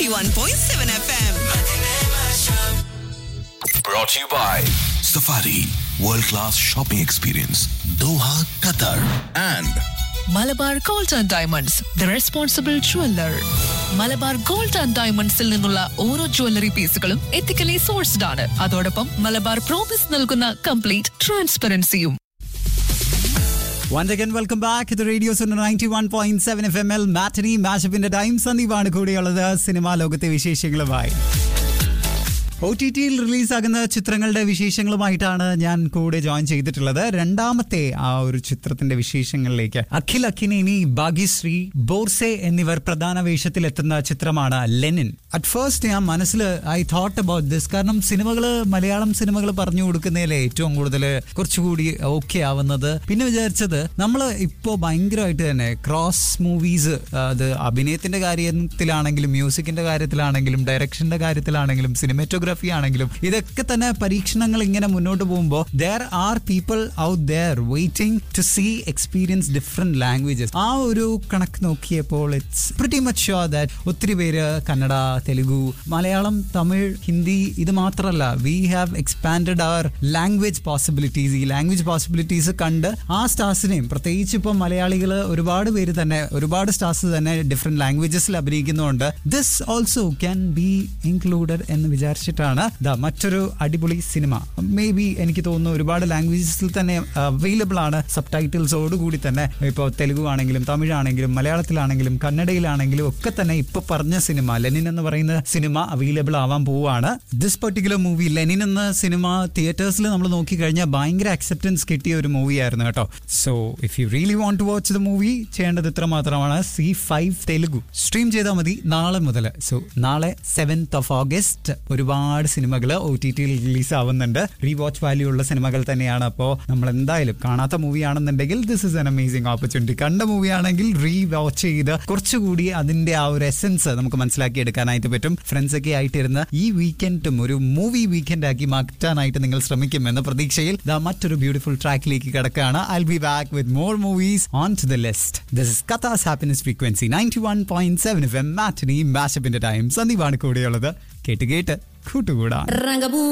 91.7 FM. Brought to you by Safari World Class Shopping Experience Doha, Qatar and Malabar gold and diamonds the responsible jeweller Malabar gold and ഡയമണ്ട്സിൽ നിന്നുള്ള ഓരോ jewellery പീസുകളും ethically sourced ആണ് അതോടൊപ്പം Malabar promise നൽകുന്ന complete ട്രാൻസ്പെറൻസിയും once again welcome back ഇത് radio ninety one point seven F M L matinee മാഷപ്പിന്റെ ടൈം സന്ദീപാണ് കൂടെയുള്ളത് സിനിമാ ലോകത്തെ വിശേഷങ്ങളുമായി ഒ ടി ടിയിൽ റിലീസാകുന്ന ചിത്രങ്ങളുടെ വിശേഷങ്ങളുമായിട്ടാണ് ഞാൻ കൂടെ ജോയിൻ ചെയ്തിട്ടുള്ളത് രണ്ടാമത്തെ ആ ഒരു ചിത്രത്തിന്റെ വിശേഷങ്ങളിലേക്ക് അഖിൽ അഖിനേനി ഭാഗ്യശ്രീ ബോർസെ എന്നിവർ പ്രധാന വേഷത്തിലെത്തുന്ന ചിത്രമാണ് ലെനിൻ അറ്റ് ഫസ്റ്റ് ഞാൻ മനസ്സിൽ ഐ തോട്ട് അബൌട്ട് ദിസ് കാരണം സിനിമകൾ മലയാളം സിനിമകൾ പറഞ്ഞു കൊടുക്കുന്നതിലെ ഏറ്റവും കൂടുതൽ കുറച്ചുകൂടി ഓക്കെ ആവുന്നത് പിന്നെ വിചാരിച്ചത് നമ്മൾ ഇപ്പോൾ ഭയങ്കരമായിട്ട് തന്നെ ക്രോസ് മൂവീസ് അത് അഭിനയത്തിന്റെ കാര്യത്തിലാണെങ്കിലും മ്യൂസിക്കിന്റെ കാര്യത്തിലാണെങ്കിലും ഡയറക്ഷന്റെ കാര്യത്തിലാണെങ്കിലും സിനിമാറ്റോഗ്രാഫി ആണെങ്കിലും ഇതൊക്കെ തന്നെ പരീക്ഷണങ്ങൾ ഇങ്ങനെ മുന്നോട്ട് പോകുമ്പോൾ there are people out there waiting to see experience different languages ആ ഒരു കണക്ക് നോക്കിയപ്പോൾ it's pretty much sure that ഒത്തിരി പേര് കന്നഡ തെലുഗു മലയാളം തമിഴ് ഹിന്ദി ഇത് മാത്രമല്ല we have expanded our language possibilities ഈ ലാംഗ്വേജ് പോസിബിലിറ്റീസ് കണ്ട് ആ സ്റ്റാർസിനെയും പ്രത്യേകിച്ച് ഇപ്പം മലയാളികൾ ഒരുപാട് പേര് തന്നെ ഒരുപാട് സ്റ്റാർസ് തന്നെ ഡിഫറെന്റ് ലാംഗ്വേജസിൽ അഭിനയിക്കുന്നുണ്ട് this also can be included എന്ന് വിചാരിച്ചിട്ടാണ് ദാ മറ്റൊരു അടിപൊളി സിനിമ മേ ബി എനിക്ക് തോന്നുന്നു ഒരുപാട് ലാംഗ്വേജസിൽ തന്നെ അവൈലബിൾ ആണ് സബ് ടൈറ്റിൽസോടുകൂടി തന്നെ ഇപ്പോൾ തെലുഗു ആണെങ്കിലും തമിഴാണെങ്കിലും മലയാളത്തിലാണെങ്കിലും കന്നഡയിലാണെങ്കിലും ഒക്കെ തന്നെ ഇപ്പൊ പറഞ്ഞ സിനിമ ലെനിൻ എന്ന് പറയുന്ന സിനിമ അവൈലബിൾ ആവാൻ പോവുകയാണ് ദിസ് പെർട്ടിക്കുലർ മൂവി ലെനിൻ എന്ന സിനിമ തിയേറ്റേഴ്സിൽ നമ്മൾ നോക്കിക്കഴിഞ്ഞാൽ ഭയങ്കര അക്സെപ്റ്റൻസ് കിട്ടിയ ഒരു മൂവി ആയിരുന്നു കേട്ടോ so if you really want to watch the movie ചെയ്യേണ്ടത് ഇത്ര മാത്രമാണ് സി ഫൈവ് തെലുഗു സ്ട്രീം ചെയ്താൽ മതി നാളെ മുതൽ സോ നാളെ സെവൻത്ത് ഓഫ് ഓഗസ്റ്റ് ഒരുപാട് സിനിമകൾ ഒ ടി ടിയിൽ റിലീസ് ആവുന്നുണ്ട് റീ വാച്ച് വാല്യൂ ഉള്ള സിനിമകൾ തന്നെയാണ് അപ്പോൾ നമ്മൾ എന്തായാലും കാണാത്ത മൂവി ആണെന്നുണ്ടെങ്കിൽ this is an amazing opportunity കണ്ട മൂവി ആണെങ്കിൽ റീ വാച്ച് ചെയ്ത് കുറച്ചുകൂടി അതിന്റെ ആ ഒരു എസെൻസ് നമുക്ക് മനസ്സിലാക്കി എടുക്കാനായിട്ട് പറ്റും ഫ്രണ്ട്സ് ഒക്കെ ആയിട്ടിരുന്ന് ഈ വീക്കെൻഡും ഒരു മൂവി വീക്കെൻഡ് ആക്കി മാറ്റാനായിട്ട് നിങ്ങൾ ശ്രമിക്കുമെന്ന പ്രതീക്ഷയിൽ ദാ മറ്റൊരു ബ്യൂട്ടിഫുൾ ട്രാക്കിലേക്ക് കിടക്കുകയാണ് I be back with more movies on to the list this is കഥാസ് happiness frequency ninety one point seven F M matinee മാഷപ്പിന്റെ ടൈം സന്ദീപാണ് കൂടെയുള്ളത് കേട്ട് കേട്ട് കൂട്ടുകൂടാ Rangabu